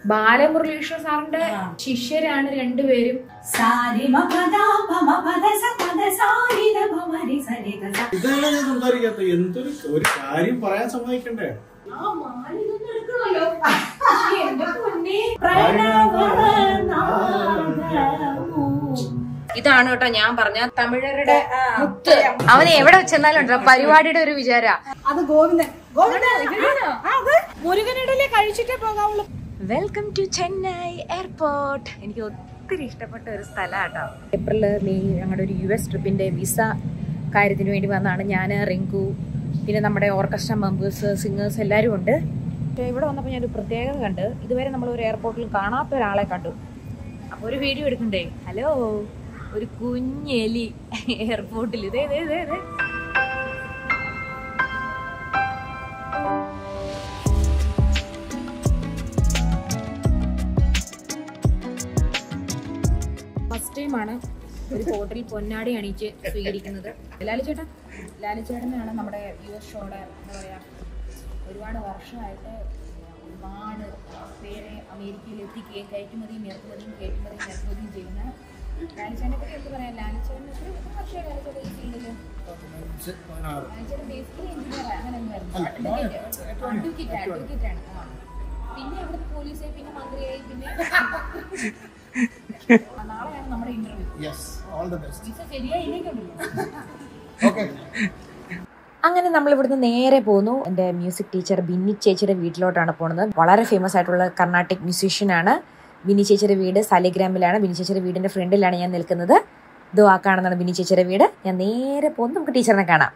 ബാലമുരളീകൃഷ്ണ സാറിന്റെ ശിഷ്യരാണ് രണ്ടുപേരും സാരി മ പദ പമ പദ സ പദ സാരി ര ഭ മരി സരി ത സ. ഇതാണ് ഞാൻ സംസാരിക്കാത്ത എന്തൊരു ഒരു കാര്യം പറയാൻ സമ്മതിക്കണ്ടേ ഇതാണ് കേട്ടോ ഞാൻ പറഞ്ഞ തമിഴരുടെ മുത്ത് അവന് എവിടെ ചെന്നാലും ഉണ്ടോ പരിപാടിയുടെ ഒരു വിചാര അത് ഗോവിന്ദൻ ഗോവിന്ദൻ ആ, അത് മുരുകനിടയിലെ കഴിച്ചിട്ടേ പോകാവുള്ളൂ വെൽക്കം ടു ചെന്നൈ എയർപോർട്ട് എനിക്ക് ഒത്തിരി ഇഷ്ടപ്പെട്ട ഒരു സ്ഥലമാട്ടോ ഏപ്രിൽ മെയ് ഞങ്ങളുടെ ഒരു യു എസ് ട്രിപ്പിന്റെ വിസ കാര്യത്തിന് വേണ്ടി വന്നാണ് ഞാൻ റിങ്കു പിന്നെ നമ്മുടെ ഓർക്കസ്ട്ര മെമ്പേഴ്സ് സിംഗേഴ്സ് എല്ലാവരും ഉണ്ട് പക്ഷേ ഇവിടെ വന്നപ്പോൾ ഞാനൊരു പ്രത്യേകത കണ്ട് ഇതുവരെ നമ്മൾ ഒരു എയർപോർട്ടിൽ കാണാത്ത ഒരാളെ കണ്ടു അപ്പോൾ ഒരു വീഡിയോ എടുക്കണ്ടേ ഹലോ ഒരു കുഞ്ഞെലി എയർപോർട്ടിൽ ഇതേ ഇതേ ഇതേ ഇതേ ഫസ്റ്റ് ടൈമാണ് ഒരു ഹോട്ടലിൽ പൊന്നാടി അണിയിച്ച് സ്വീകരിക്കുന്നത് ലാലു ചേട്ടൻ ലാലു ചേട്ടനാണ് നമ്മുടെ യു എസ് ഷോയുടെ എന്താ പറയുക ഒരുപാട് വർഷമായിട്ട് ഒരുപാട് പേരെ അമേരിക്കയിൽ എത്തിക്കുകയും കയറ്റുമതിയും ഇറക്കുമതിയും കയറ്റുമതിയും ഇറക്കുമതിയും ചെയ്യുന്ന ലാലിച്ചേട്ടനെ പറ്റി എന്ത് പറയാം ലാലിച്ചേട്ടൻ എത്ര വർഷമായി ലാലിച്ചേട്ടൻ ഈ ഫീൽഡിൽ ലാലിച്ചേട്ടൻ ബേസിക്കലി എഞ്ചിനീയർ അങ്ങനെയൊന്നും അഡ്വക്കേറ്റ് അഡ്വക്കേറ്റ് ആണ് ആ. പിന്നെ അവിടുത്തെ പോലീസായി പിന്നെ മന്ത്രിയായി പിന്നെ ആ, നാളെയാണ് നമ്മുടെ interview yes all the best visa ശരിയായില്ലേക്കുണ്ടല്ലോ ഓക്കെ അങ്ങനെ നമ്മൾ ഇവിടുന്ന് നേരെ പോന്നു എൻ്റെ മ്യൂസിക് ടീച്ചർ ബിന്നി ചേച്ചിയുടെ വീട്ടിലോട്ടാണ് പോകുന്നത് വളരെ ഫേമസ് ആയിട്ടുള്ള കർണാട്ടിക് മ്യൂസീഷ്യൻ ആണ് ബിന്നി ചേച്ചിയുടെ വീട് സാലിഗ്രാമിലാണ് ബിന്നി ചേച്ചിയുടെ വീടിന്റെ ഫ്രണ്ടിലാണ് ഞാൻ നിൽക്കുന്നത് ഇതോ ആ കാണുന്നതാണ് ബിന്നി ചേച്ചിയുടെ വീട് ഞാൻ നേരെ പോകുന്നു നമുക്ക് ടീച്ചറിനെ കാണാം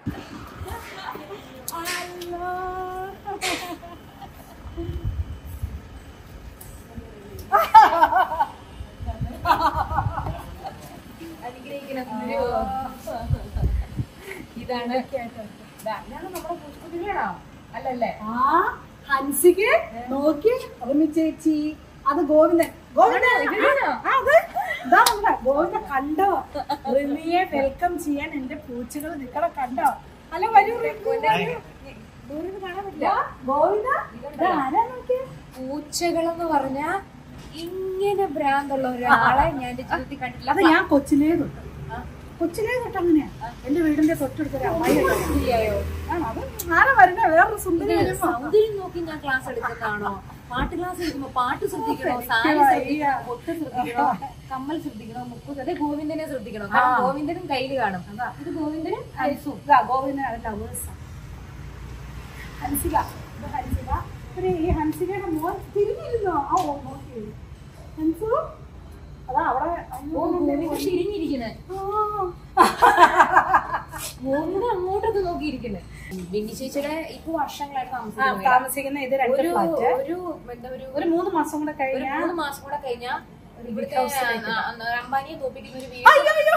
ഇതാണ് ഇതാണ് നമ്മുടെ പുഷ്പതിരിയാണോ അല്ലല്ലേ ആ ഹൻസിക്ക് നോക്കി റിമി ചേച്ചി അത് ഗോവിന്ദൻ ഗോവിന്ദൻ ഇതാണോ? ആ, അത് ഇതാ നമ്മുടെ ഗോവിന്ദൻ കണ്ടോ റിമിയെ വെൽക്കം ചെയ്യാൻ എന്റെ പൂച്ചകൾ നിക്കടെ കണ്ടോ അല്ല വരൂ റിങ്കു, വരൂ. ദൂരെ നിന്ന് കാണാൻ പറ്റില്ല ഗോവിന്ദ ഇതാ ആരാ നോക്കിയേ പൂച്ചകളെന്ന് പറഞ്ഞ ഇങ്ങനെ ഭ്രാന്തുള്ള ഒരാളെ ഞാൻ എന്റെ ജീവിതത്തിൽ കണ്ടിട്ടില്ല അത് ഞാൻ കൊച്ചിലേ തൊട്ട് കൊച്ചിലേ തൊട്ട് അങ്ങനെയാ എന്റെ വീടിന്റെ തൊട്ടടുത്തൊരു അമ്മായി ഇല്ലയോ ആണ് അത് ആരാ വരുന്ന വേറൊരു സുന്ദരി വരുമ്പോ സൗന്ദര്യം നോക്കി ഞാൻ ക്ലാസ് എടുക്കുന്നതാണോ പാട്ട് ക്ലാസ് എടുക്കുമ്പോ പാട്ട് ശ്രദ്ധിക്കണോ സാരി ശ്രദ്ധിക്കണോ പൊട്ട് ശ്രദ്ധിക്കണോ കമ്മൽ ശ്രദ്ധിക്കണോ മുക്ക് അതെ ഗോവിന്ദനെ ശ്രദ്ധിക്കണോ കാരണം ഗോവിന്ദനും കയ്യിൽ കാണും ഇത് ഗോവിന്ദനും ഹൻസു ഇതാ ഗോവിന്ദൻ ലവേഴ്സാ ഹൻസിക ഇത് ഹൻസിക പിന്നെ ഈ ഹൻസികയുടെ മോൻ തിരിഞ്ഞിരുന്നോ ആ ഓ നോക്കി ഹൻസു അതാ അവിടെ ഓ ഗോവിന്ദൻ തിരിഞ്ഞിരിക്കുന്നത് ആ. ഗോവിന്ദൻ അങ്ങോട്ടൊക്കെ നോക്കിയിരിക്കുന്നത് ബിന്നി ചേച്ചിയുടെ ഇപ്പൊ വർഷങ്ങളായിട്ട് ആ, താമസിക്കുന്നത് താമസിക്കുന്ന ഇത് രണ്ട് ഒരു ഫ്ലാറ്റ് ഒരു എന്താ ഒരു ഒരു മൂന്ന് മാസം കൂടെ ഒരു കഴിഞ്ഞാ മൂന്ന് മാസം കൂടെ കഴിഞ്ഞാ ഇവിടുത്തെ ഹൗസിലേക്ക് ആ, ആ, അംബാനിയെ തോപ്പിക്കുന്ന ഒരു വീട്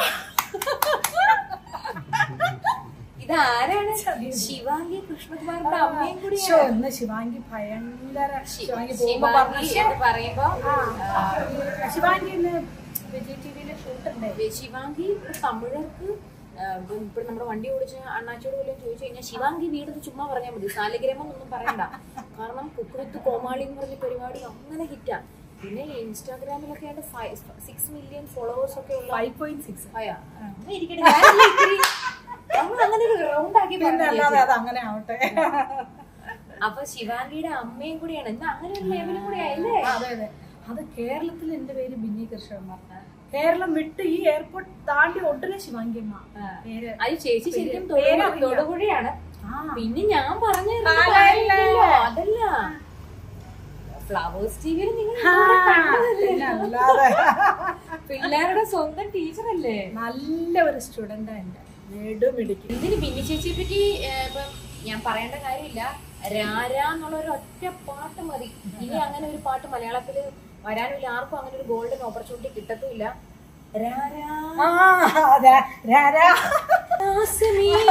ഇതാരാണ് ശിവാംഗി കൃഷ്ണകുമാറിന്റെ അമ്മയും ശോ, കൂടിയാണ് ഇന്ന് ശിവാംഗി ഭയങ്കര ശി- ശിവാംഗി പോകുമ്പോ ശിവാംഗി പറഞ്ഞു എന്ന് പറയുമ്പോ ആ, ശിവാംഗി ഇന്ന് വിജയ് ടിവിയിലെ ഷൂട്ടുണ്ട് ആ, ശിവാംഗി ഇപ്പൊ തമിഴർക്ക് ആ, ഇപ്പൊ ഇപ്പൊ നമ്മുടെ വണ്ടി ഓടിച്ച് അണ്ണാച്ചിയോട് പോലും ചോദിച്ചു കഴിഞ്ഞാൽ ശിവാംഗി വീട് ചുമ്മാ പറഞ്ഞാൽ മതി സാലഗ്രാമം ഒന്നും പറയണ്ട കാരണം കുക്കുവിത്ത് കോമാളി എന്ന് പറഞ്ഞ പരിപാടി അങ്ങനെ ഹിറ്റാ പിന്നെ ഇൻസ്റ്റാഗ്രാമിലൊക്കെ ആയിട്ട് സിക്സ് മില്യൺ ഫോളോവേഴ്സ് ഒക്കെ ഉള്ള ഫൈവ് പോയിന്റ് സിക്സ് ആയാ. അങ്ങനെ ഇരിക്കട്ടെ. ഞാനല്ലേ ഇത്തിരി നമ്മൾ അങ്ങനെ ഒരു റൗണ്ട് ആക്കി പിന്നെ പറഞ്ഞു അല്ലാതെ അത് അങ്ങനെ ആവട്ടെ അപ്പൊ ശിവാംഗിയുടെ അമ്മയും കൂടിയാണ് എന്താ അങ്ങനെ ഒരു ലെവലും കൂടി ആയില്ലേ അതെ അതെ അത് കേരളത്തിൽ എന്റെ പേര് ബിന്നി കൃഷ്ണകുമാർ കേരളം വിട്ട് ഈ എയർപോർട്ട് താണ്ടി ഉടനെ ശിവാംഗിയമ്മ പേര് അത് ചേച്ചി ശരിക്കും പേര് തൊടുപുഴ- അറിയില്ല. തൊടുപുഴയാണ് ആ പിന്നെ ഞാൻ പറഞ്ഞു പാലായില്ലേ? അതല്ല ഫ്ലവേഴ്സ് ടിവിയിൽ നിങ്ങൾ ആ, കണ്ടതല്ലേ പിന്നെ അല്ലാതെ പിള്ളേരുടെ സ്വന്തം ടീച്ചറല്ലേ നല്ല ഒരു സ്റ്റുഡന്റ് എന്റെ നെടുമിടിക്കും ഇതിന് ബിന്നി ചേച്ചിയെ പറ്റി ഏഹ്, ഇപ്പം ഞാൻ പറയേണ്ട കാര്യമില്ല രാര എന്നുള്ള ഒരു ഒറ്റ പാട്ട് മതി ഇനി അങ്ങനെ ഒരു പാട്ട് മലയാളത്തില് വരാനുമില്ല ആർക്കും അങ്ങനെ ഒരു ഗോൾഡൻ ഓപ്പർച്യൂണിറ്റി കിട്ടത്തുമില്ല രാരാ ആ അതെ രാരാ കാശ്മീർ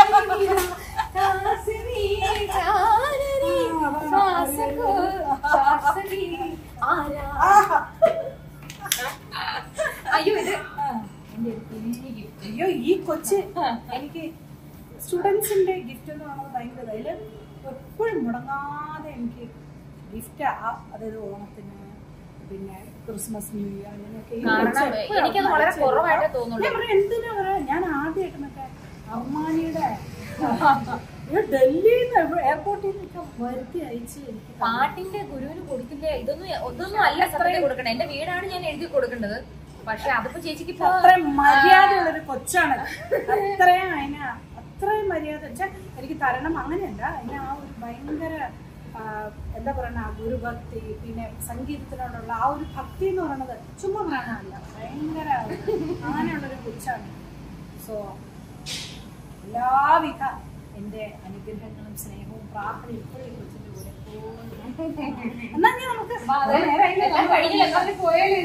കാശ്മീർ ചാരരി ശ്വാസകോ ശ്വാസകി ആരാ അയ്യോ ഇത് എന്റെ ഒരു കുഞ്ഞു gift. അയ്യോ ഈ കൊച്ച് എനിക്ക് സ്റ്റുഡൻസിന്റെ ഗിഫ്റ്റ് എന്ന് പറയുന്നത് ഭയങ്കര അതില് എപ്പോഴും മുടങ്ങാതെ എനിക്ക് ഗിഫ്റ്റ് അതായത് ഓണത്തിന് പിന്നെ ക്രിസ്മസ് ന്യൂ ഇയർ അങ്ങനെയൊക്കെ ഈ കാരണം കൊച്ച് എപ്പോഴും എനിക്കത് വളരെ അയച്ചു കുറവായിട്ടേ തരും. തോന്നുള്ളൂ. ഞാൻ പറയാം, എന്തിനാ പറയാ ഞാൻ ആദ്യമായിട്ട് മറ്റേ അർമാനിയുടെ ഇത് ഡൽഹിയിൽ നിന്ന് എയർപോർട്ടിൽ നിന്നൊക്കെ വരുത്തി അയച്ച് എനിക്ക് തന്നു. പാട്ടിന്റെ ഗുരുവിന് കൊടുക്കില്ലേ ഇതൊന്നും ഇതൊന്നും അല്ല സത്യം കൊടുക്കണേ എന്റെ വീടാണ് ഞാൻ എഴുതി കൊടുക്കേണ്ടത് പക്ഷെ അതിപ്പോ ചേച്ചിക്ക് ഇപ്പൊ അത്രയും മര്യാദയുള്ളൊരു കൊച്ചാണ് അത്രയും അതിന് അത്രയും മര്യാദ വെച്ചാൽ എനിക്ക് തരണം അങ്ങനെയല്ല അതിന് ആ ഒരു ഭയങ്കര ആ, എന്താ പറയുക ആ ഗുരുഭക്തി പിന്നെ സംഗീതത്തിനോടുള്ള ആ ഒരു ഭക്തി എന്ന് പറയുന്നത് ചുമ്മാ കാണാനല്ല ഭയങ്കര അങ്ങനെയുള്ളൊരു കൊച്ചാണ് സോ എല്ലാവിധ എൻ്റെ അനുഗ്രഹങ്ങളും സ്നേഹവും പ്രാർത്ഥനയും ഇപ്പോഴും ഈ കൊച്ചിൻ്റെ കൂടെ പോകുന്നു. എന്നാ ഇനി നമുക്ക് നേരെ അതിന് എല്ലാം കഴിഞ്ഞില്ല, എന്നാ പോയാലേ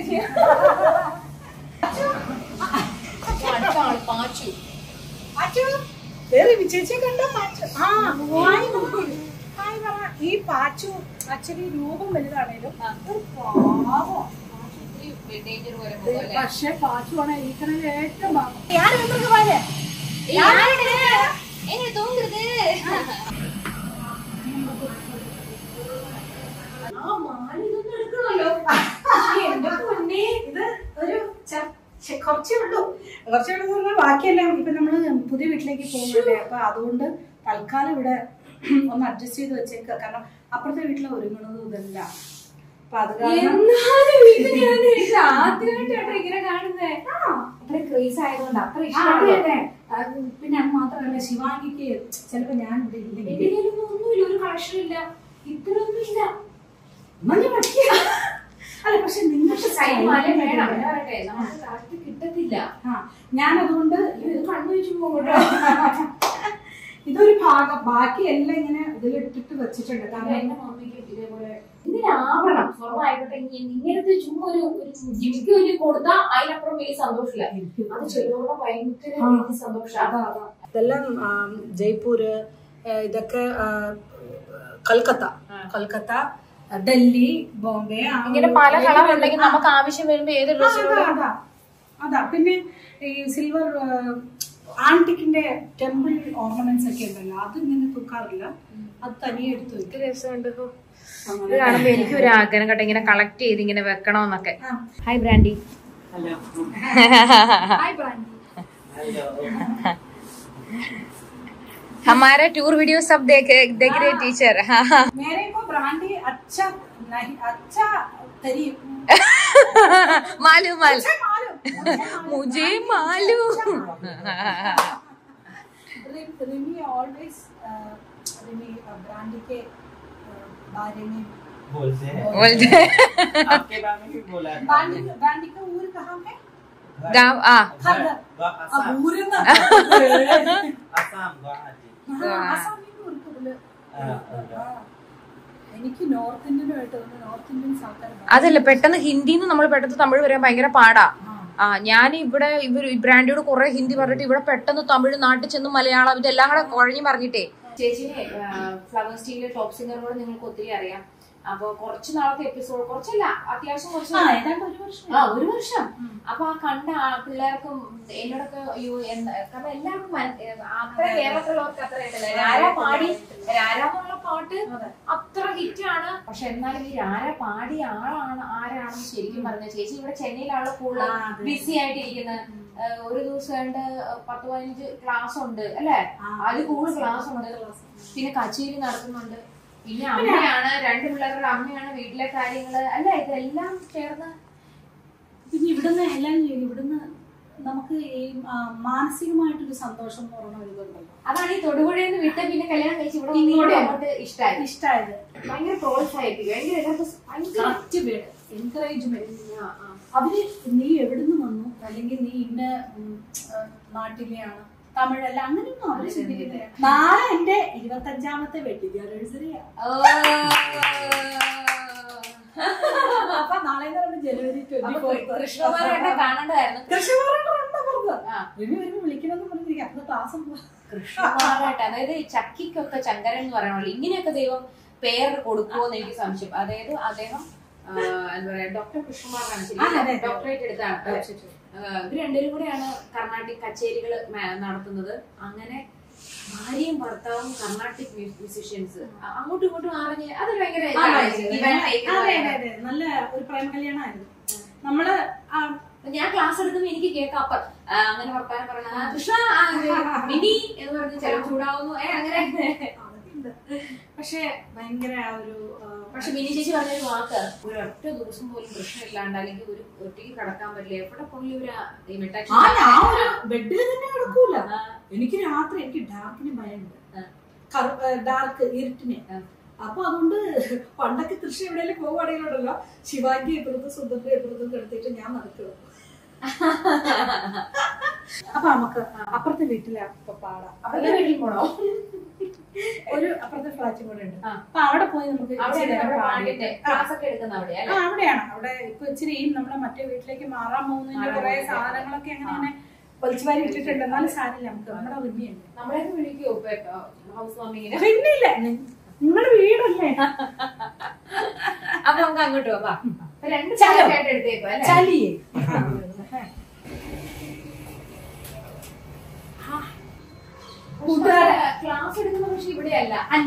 അടുത്ത ആള് പാച്ചു പാച്ചു വേറെ വിചേച്ചിയെ കണ്ടോ പാച്ചു ആ ഹായ് പറ. ഹായ് പറ ഈ പാച്ചു ആക്ച്വലി രൂപം വലുതാണേലും ഒരു പാവം ഡേഞ്ചർ പോലെ പോകും പക്ഷെ പാച്ചു ആണ് എനിക്കണത് ഏറ്റവും പാവം ഞാൻ നിങ്ങൾക്ക് പോലെ എങ്ങനെ തോന്നുന്നത് ആ മാല ഇതൊന്നും എടുക്കണമല്ലോ എന്റെ പൊന്നെ ഇത് ഒരു ചെ- ചെ- കുറച്ചേ ഉള്ളൂ കുറച്ചേ ഉള്ളൂ എന്ന് പറഞ്ഞാൽ ബാക്കിയെല്ലാം ഇപ്പൊ നമ്മള് പുതിയ വീട്ടിലേക്ക് പോകുന്നില്ലേ അപ്പൊ അതുകൊണ്ട് തൽക്കാലം ഇവിടെ ഒന്ന് അഡ്ജസ്റ്റ് ചെയ്ത് വെച്ചേക്ക കാരണം അപ്പുറത്തെ വീട്ടിലെ ഒരുങ്ങണതും ഇതല്ല അപ്പൊ അത് കാരണം ആദ്യമായിട്ടാണ് ഇങ്ങനെ കാണുന്നേ അത്ര ക്രേസ് ആയതുകൊണ്ട് അത്ര ആ, അതെ, അതെ. അത് പിന്നെ അത് മാത്രമല്ല ശിവാനിക്ക് ചിലപ്പോ ഞാൻ ഇവിടെ ഇല്ലെങ്കിൽ ഇഷ്ടം ഒന്നുമില്ല ഒരു കളക്ഷൻ ഇല്ല ഇത്രയൊന്നും ഇല്ല മഞ്ഞ പഠിക്കുക അല്ല പക്ഷെ നിങ്ങൾക്ക് കൈമാല വേണം അങ്ങനെ പറയട്ടെ നമുക്ക് കറക്റ്റ് കിട്ടത്തില്ല ആ ഞാൻ അതുകൊണ്ട് ഇത് കണ്ണു വെച്ച് പോകട്ടോ ഇതൊരു ഭാഗം ബാക്കി എല്ലാം ഇങ്ങനെ ഇതിലിട്ടിട്ട് വെച്ചിട്ടുണ്ട് കാരണം എന്റെ മമ്മിക്ക് ഇതേപോലെ ഇതിന് ആവണം സ്വർണ്ണം ആയിക്കോട്ടെ ഇനി ഇങ്ങനത്തെ ചുമ്മാ ഒരു ഒരു ജിമിക്ക് വലിയ കൊടുത്താൽ അതിനപ്പുറം വലിയ സന്തോഷമില്ല അത് ചെല്ലുകൊണ്ട് ഭയങ്കര ആ. വലിയ സന്തോഷമാണ് അതാ, അതാ. ഇതെല്ലാം ആ, ജയ്പൂര് ഏ, ഇതൊക്കെ ആ, കൽക്കത്ത കൽക്കത്ത ഡൽഹി ബോംബെ ആ ഇങ്ങനെ ഒരു പല വലിയ കളർ വലിയ- ഉണ്ടെങ്കിൽ നമുക്ക് ആവശ്യം വരുമ്പോ ഏത് ആ, ഡ്രസ്സിനോട് അതാ, അതാ. അതാ പിന്നെ ഈ സിൽവർ ആന്റിക്കിന്റെ ടെമ്പിൾ ഓർണമെന്റ്സ് ഒക്കെ ഉണ്ടല്ലോ അത് ഇങ്ങനെ തൂക്കാറില്ല അത് തനിയെ എടുത്തു വെക്കും രസമുണ്ട് ഇത് അങ്ങനെ. കാണുമ്പോ എനിക്ക് ഒരു ആഗ്രഹം കേട്ടോ ഇങ്ങനെ കളക്ട് ചെയ്ത് ഇങ്ങനെ വെക്കണോന്നൊക്കെ ആ. ഹായ് ബ്രാൻഡി ഹായ് ബ്രാൻഡി हमारा टूर वीडियो सब देख देख रहे टीचर हाँ हाँ मेरे को ब्रांडी अच्छा नहीं अच्छा तरी मालूम मालूम मुझे मालूम मुझे मालूम रिम- रिमी ऑलवेज रिमी ब्रांडी के uh, बारे में बोलते हैं बोलते हैं। आपके बारे में भी बोला है ब्रांडी ब्रांडी का ऊर कहाँ पे गाँव आ घर- गा- अब असम ऊर ना असम गुवाहाटी ആസാമിൽ ഊർ കൂടുതല് ആ, ഉണ്ട്. ആ. എനിക്ക് നോർത്ത് ഇന്ത്യനുമായിട്ട് നോർത്ത് ഇന്ത്യൻസ് ആൾക്കാർ അതല്ല പെട്ടെന്ന് ഹിന്ദിന്ന് നമ്മൾ പെട്ടെന്ന് തമിഴ് വരാൻ ഭയങ്കര പാടാ ആ ഞാൻ ഇവിടെ ഇവർ ബ്രാൻഡിയോട് കുറെ ഹിന്ദി പറഞ്ഞിട്ട് ഇവിടെ പെട്ടെന്ന് തമിഴ് നാട്ടിൽ ചെന്ന് മലയാളം ഇതെല്ലാം കൂടെ കുഴഞ്ഞു പറഞ്ഞിട്ടേ ചേച്ചിനെ ഫ്ലവർ സ്റ്റീലിലെ ടോപ്പ് സിംഗറിനോട് നിങ്ങൾക്ക് ഒത്തിരി അറിയാം അപ്പൊ കുറച്ച് നാളത്തെ എപ്പിസോഡ് കുറച്ചല്ല അത്യാവശ്യം കുറച്ച് ആ നാൾ- ഏതാണ്ട് ഒരു വർഷം ആ ഒരു വർഷം അപ്പൊ ആ കണ്ട ആ പിള്ളേർക്കും എന്നോടൊക്കെ അയ്യോ എന്ന് കാരണം എല്ലാവർക്കും മന- ഏ, അത്ര കേരളത്തിലുള്ളവർക്ക് അത്ര ഇതല്ല രാര പാടി രാര എന്നുള്ള പാട്ട് അത്ര ഹിറ്റാണ് പക്ഷെ എന്നാലും ഈ രാര പാടിയ ആളാണ് ആരാണെന്ന് ശരിക്കും പറഞ്ഞ ചേച്ചി ഇവിടെ ചെന്നൈയിലാണല്ലോ കൂടുതൽ ആ, അതെ. ബിസി ആയിട്ടിരിക്കുന്നത് ഏ, ഒരു ദിവസം കണ്ട് പത്ത് പതിനഞ്ച് ക്ലാസ് ഉണ്ട് അല്ലെ ആ. അതിൽ കൂടുതൽ ക്ലാസ് ഉണ്ട് പിന്നെ കച്ചേരി നടത്തുന്നുണ്ട് പിന്നെ അമ്മയാണ് രണ്ട് പിള്ളേരുടെ അമ്മയാണ് വീട്ടിലെ കാര്യങ്ങള് അല്ല ഇതെല്ലാം ചേർന്ന് പിന്നെ ഇവിടുന്ന് എല്ലാം ചെയ്യും ഇവിടുന്ന് നമുക്ക് ഈ ആ, മാനസികമായിട്ടൊരു സന്തോഷം എന്ന് പറയുന്ന ഒരു ഇതുണ്ടല്ലോ അതാണ് ഈ തൊടുപുഴയിൽ നിന്ന് വിട്ട് പിന്നെ കല്യാണം കഴിച്ച് ഇവിടെ ഇങ്ങോട്ട് ഇങ്ങോട്ട് അങ്ങോട്ട് ഇഷ്ടമായി ഇഷ്ടമായത് ഭയങ്കര പ്രോത്സാഹിപ്പിക്കും ഭയങ്കര എല്ലാവർക്കും ഭയങ്കര കറക്റ്റ് വേർഡ് എൻകറേജ്മെന്റ് ആ, ആ. അവര് നീ എവിടുന്ന് വന്നു അല്ലെങ്കിൽ നീ ഇന്ന ഉം, ആ, നാട്ടിലെയാണ് തമിഴല്ല അങ്ങനെയൊന്നും അവര് ചിന്തിക്കുന്നില്ല നാളെ എന്റെ ഇരുപത്തഞ്ചാമത്തെ വെഡിങ് ആനിവേഴ്സറിയാ അപ്പൊ നാളെ എന്ന് പറയുമ്പോൾ ജനുവരി ട്വന്റി അപ്പൊ കൃഷ്ണകുമാരേട്ടനെ കാണേണ്ടതായിരുന്നു ആ. രവി വരുമ്പോ വിളിക്കണമെന്ന് പറഞ്ഞിരിക്കും അപ്പൊ ക്ലാസ് കൃഷ്ണകുമാരേട്ടൻ അതായത് ഈ ചക്കിക്കൊക്കെ ചങ്കരൻ എന്ന് പറയണല്ലോ ഇങ്ങനെയൊക്കെ ദൈവം പേര് കൊടുക്കുമോ എന്ന് എനിക്ക് സംശയം അതായത് അദ്ദേഹം ആ, എന്താ പറയാ ഡോക്ടർ കൃഷ്ണകുമാറാണ് ആ, അതെ, അതെ. ഡോക്ടറേറ്റ് എടുത്താണ് ആ, ഇവർ രണ്ടുപേരും കൂടെയാണ് കർണാട്ടിക് കച്ചേരികൾ നടത്തുന്നത് അങ്ങനെ ഭാര്യയും ഭർത്താവും കർണാട്ടിക് മ്യൂസിഷ്യൻസ് അങ്ങോട്ടും ഇങ്ങോട്ടും അറിഞ്ഞ് അതൊരു ഭയങ്കര ആ, ഇതാണ്. അതെ, ഇവൻ take എന്ന് അതെ, പറയുന്നത്. അതെ. നല്ല ഒരു പ്രേമ കല്യാണമായിരുന്നു നമ്മള് ആ, ഞാൻ ക്ലാസ് എടുക്കുമ്പോ എനിക്ക് കേൾക്കാം അപ്പ ആ, അങ്ങനെ വർത്താനം പറയണ ആ, കൃഷ്ണ ആ, ഇത് മിനി എന്ന് പറഞ്ഞ് ചിലവ് ചൂടാവുന്നു ഏ അങ്ങനെ അതൊക്കെയുണ്ട്. പക്ഷേ ഭയങ്കര ആ ഒരു ആ, പക്ഷെ മിനി ചേച്ചി പറഞ്ഞൊരു വാക്ക് ഒരു ഒറ്റ ദിവസം പോലും പ്രശ്നമില്ലാണ്ട് അല്ലെങ്കിൽ ഒരു ഒറ്റയ്ക്ക് കടക്കാൻ പറ്റില്ല എവിടെ പോയി ഒരു ഈ മെട്ടാക്ഷി ആ ഞാൻ ഒരു ബെഡിൽ തന്നെ കിടക്കൂല എനിക്ക് രാത്രി എനിക്ക് ഡാർക്കിന് ഭയമുണ്ട് ആ. ഡാർക്ക് ഇരുട്ടിന് ആ. അപ്പൊ അതുകൊണ്ട് പണ്ടൊക്കെ കൃഷി എവിടെയെങ്കിലും പോകുവാണെങ്കിലുണ്ടല്ലോ ശിവാജി എപ്പുറത്ത് സുന്ദറിന്റെ എപ്പുറത്തും കിടത്തിയിട്ട് ഞാൻ നടക്കുക അപ്പൊ നമുക്ക് അപ്പുറത്തെ വീട്ടിലെ അപ്പൊ പാടാം അവരുടെ വീട്ടിൽ പോണോ ഒരു അപ്പുറത്തെ ഫ്ലാറ്റും കൂടെ ഉണ്ട് ആ. അപ്പൊ അവിടെ പോയി നമുക്ക് അവിടെ ഇച്ചിരി നേരം നമ്മുടെ പാടിയിട്ട് പാട്ടിന്റെ ആ. ക്ലാസ് ഒക്കെ എടുക്കുന്ന അവിടെ ആ, അല്ലെ അവിടെയാണ് അവിടെ ഇപ്പൊ ഇച്ചിരി ഈ നമ്മുടെ മറ്റേ വീട്ടിലേക്ക് മാറാൻ പോകുന്നതിന്റെ മാറാൻ കുറെ പോകുന്നതിന്റെ. സാധനങ്ങളൊക്കെ അങ്ങനെ അങ്ങനെ വലിച്ചു വാരി ഇട്ടിട്ടുണ്ട് എന്നാലും സാരില്ല നമുക്ക് നമ്മുടെ ഒരുമയുണ്ട് നമ്മളെയൊക്കെ വിളിക്കുവോ ഹൗസ് വാമിങ്ങിന് പിന്നില്ല നിങ്ങളുടെ വീടല്ലേ അപ്പൊ നമുക്ക് അങ്ങോട്ട് പോവാം അപ്പൊ രണ്ട് ചലോ. ചായക്കായിട്ട് എടുത്തേക്കോ അല്ലെ ചലിയേ കൂട്ടുകാരെ ക്ലാസ് എടുക്കുന്ന പക്ഷെ ഇവിടെയല്ല അല്ല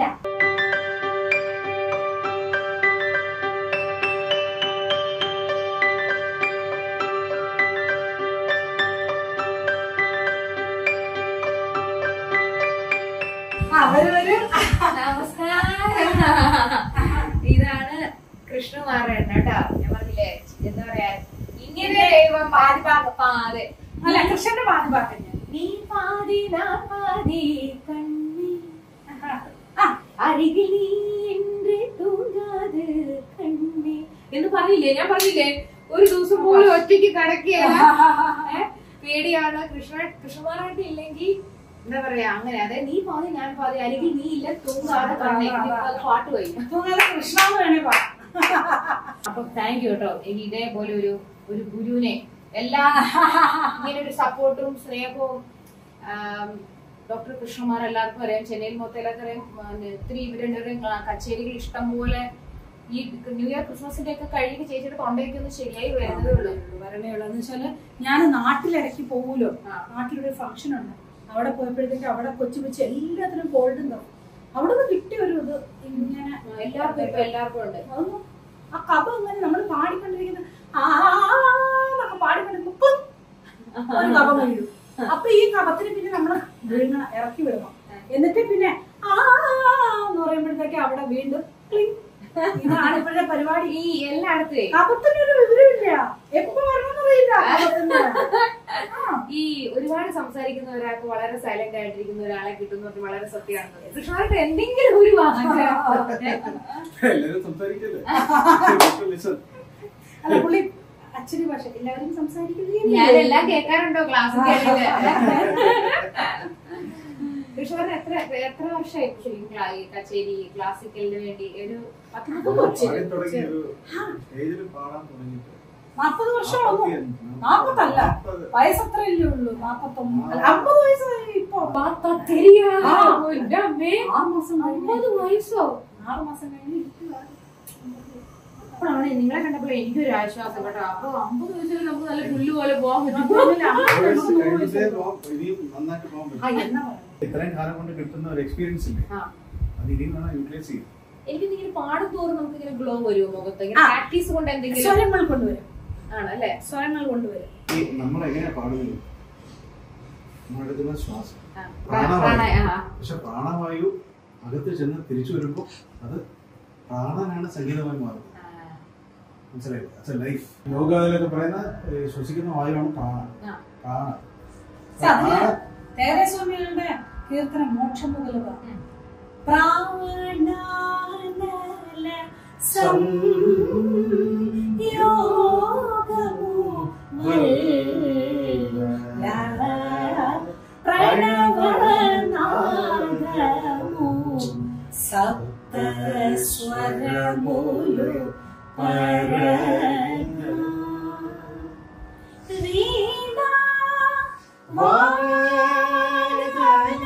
അവര് വരും നമസ്കാരം ഇതാണ് കൃഷ്ണകുമാരൻ കേട്ടോ ഞാൻ പറഞ്ഞില്ലേ എന്താ പറയാ ഇങ്ങനെ ദൈവം പാതി പാക പാതെ അല്ല കൃഷ്ണന്റെ പാട്ട് പാട്ട് ഞാൻ നീ പാതി ഞാൻ പാതി കണ്ണി ആ, അരികിൽ നീ என்று തൂങ്ങാതെ കണ്ണി എന്ന് പറഞ്ഞില്ലേ ഞാൻ പറഞ്ഞില്ലേ ഒരു ദിവസം പോലും ഒറ്റയ്ക്ക് കിടക്കുകയാണ് ഏ? പേടിയാണ് കൃഷ്ണ കൃഷ്ണകുമാരായിട്ട് ഇല്ലെങ്കിൽ എന്താ പറയാ അങ്ങനെ അതെ നീ പാതി ഞാൻ പാതി അരികിൽ നീ ഇല്ല തൂങ്ങാതെ കണ്ണേ ഇനിയിപ്പോ അത് പാട്ട് പോയി തൂങ്ങാതെ കൃഷ്ണാന്ന് വേണേ പാടാം അപ്പൊ താങ്ക് യു കേട്ടോ എനിക്ക് ഇതേപോലെ ഒരു ഒരു ഗുരുവിനെ എല്ലാ ഇങ്ങനെ ഒരു സപ്പോർട്ടും സ്നേഹവും ഡോക്ടർ കൃഷ്ണകുമാർ എല്ലാവർക്കും അറിയാം ചെന്നൈയിൽ മൊത്തം എല്ലാവർക്കും അറിയാം പിന്നെ ഒത്തിരി ഇവരുടെയും കച്ചേരികൾ ഇഷ്ടം പോലെ ഈ ന്യൂ ഇയർ ക്രിസ്മസിന്റെ ഒക്കെ കഴിഞ്ഞ് ചേച്ചിയുടെ തൊണ്ടയ്ക്ക് ഒന്ന് ശരിയായി വരുന്നതേ ഉള്ളൂ വരണേ ഉള്ളൂ എന്ന് വെച്ചാല് ഞാൻ നാട്ടിലിടയ്ക്ക് പോകൂലോ ആ. നാട്ടിലൊരു ഫംഗ്ഷൻ ഉണ്ട് അവിടെ പോയപ്പോഴത്തേക്ക് അവിടെ കൊച്ചു കൊച്ചു എല്ലാത്തിനും കോൾഡ് ഉണ്ടാവും അവിടെ നിന്ന് കിട്ടിയ ഒരു ഇത് ഇങ്ങനെ എല്ലാവർക്കും ഇപ്പൊ എല്ലാവർക്കും ഉണ്ട് അതൊന്നും ആ കഥ അങ്ങനെ നമ്മൾ പാടിക്കൊണ്ടിരിക്കുന്ന ആ എന്നൊക്കെ പാടിക്കൊണ്ടിരിക്കുമ്പോ പും ഒരു കപം വീഴും അപ്പൊ ഈ കപത്തിന് പിന്നെ നമ്മൾ വീഴണം ഇറക്കി വിടണം എന്നിട്ട് പിന്നെ ആ എന്ന് പറയുമ്പോഴത്തേക്ക് അവിടെ വീണ്ടും ക്ലിങ് ഇതാണ് ഇപ്പോഴത്തെ പരിപാടി ഈ എല്ലായിടത്തും കപത്തിനൊരു വിവരമില്ല എപ്പോ വരണമെന്നറിയില്ല കപത്തിന് ആ ഈ ഒരുപാട് സംസാരിക്കുന്ന ഒരാൾക്ക് വളരെ സൈലന്റ് ആയിട്ടിരിക്കുന്ന ഒരാളെ കിട്ടുന്ന വളരെ സത്യമാണ് കൃഷ്ണനായിട്ട് എന്തെങ്കിലും ഒരു വാക്ക് എല്ലാരും സംസാരിക്കല്ലേ Listen. അല്ല പുള്ളി അച്ഛന് ഭാഷ എല്ലാവരും സംസാരിക്കുകയും ഞാനെല്ലാം കേൾക്കാറുണ്ടോ ക്ലാസ്സിന്റെ ഇടയില് കൃഷ്ണൻ എത്ര എത്ര വർഷമായി ശരിക്കും ക്ലാ- ഈ കച്ചേരി ക്ലാസിക്കലിന് വേണ്ടി ഒരു പത്ത് മുപ്പത് വർഷം പാടി തുടങ്ങി ഒരു ഏജിൽ പാടാൻ തുടങ്ങിയിട്ട് നാപ്പത് വർഷമാകുന്നു നാപ്പത്തി- നാപ്പതല്ല നാപ്പത്. വയസ്സത്രയല്ലേ ഉള്ളൂ നാപ്പത്തൊമ്പത് അല്ല, അമ്പത് വയസ്സായി ഇപ്പൊ പാത്തരിയാ. ആ. എൻ്റെ അമ്മേ. ആറ് മാസം കഴിഞ്ഞ് അമ്പത് വയസ്സോ ആറ് മാസം കഴിഞ്ഞ് ഇരിക്കുവാ. അപ്പോഴാണ് നിങ്ങളെ കണ്ടപ്പോൾ എനിക്കൊരു ആശ്വാസം കേട്ടോ അപ്പൊ അമ്പത് വയസ്സിൽ നമുക്ക് നല്ല പുല്ല് പോലെ പോകാൻ പറ്റും അതുപോലെ അമ്പത് വയസ്സ് തൊണ്ണൂറ് കഴിഞ്ഞിട്ടേ വയസ്സ്. പോകാൻ- ഇനിയും നന്നായിട്ട് പോകാൻ ആ, പറ്റും എന്നാ പറയുക ഇത്രയും കാലം കൊണ്ട് കിട്ടുന്ന ഒരു എക്സ്പീരിയൻസ് ഇല്ലേ ആ. അത് ഇനിയും വേണം യൂട്ടിലൈസ് ചെയ്യാൻ എനിക്ക് ഇങ്ങനെ പാടും തോറും നമുക്ക് ഇങ്ങനെ ഗ്ലോ വരുമോ മുഖത്ത് ഇങ്ങനെ ആ. പ്രാക്ടീസ് കൊണ്ട് എന്തെങ്കിലും സ്വരങ്ങൾ കൊണ്ടുവരും ആണല്ലേ സ്വരങ്ങൾ കൊണ്ടുവരും ഈ നമ്മൾ എങ്ങനെയാ പാടുന്നത് നമ്മളെടുക്കുന്ന ശ്വാസം ആ. പ്രാണവായു പ്രാണായ- ആ. പക്ഷെ പ്രാണവായു അകത്ത് ചെന്ന് തിരിച്ചു വരുമ്പോൾ അത് പ്രാണനാണ് സംഗീതമായി മാറുന്നത് ആ. മനസ്സിലായില്ലേ ലൈഫ് യോഗയിലൊക്കെ പറയുന്ന ഏ, ശ്വസിക്കുന്ന വായുവാണ് പ്രാണൻ ആ. പ്രാണൻ പക്ഷെ അതില് തേരസ്വാമികളുടെ കീർത്തനം മോക്ഷം മുതലുക ഉം. പ്രാണനല സംയോഗമു വല്ല പ്രണവനാദമു സപ്തസ്വരമുലു പരന വീണ വാദന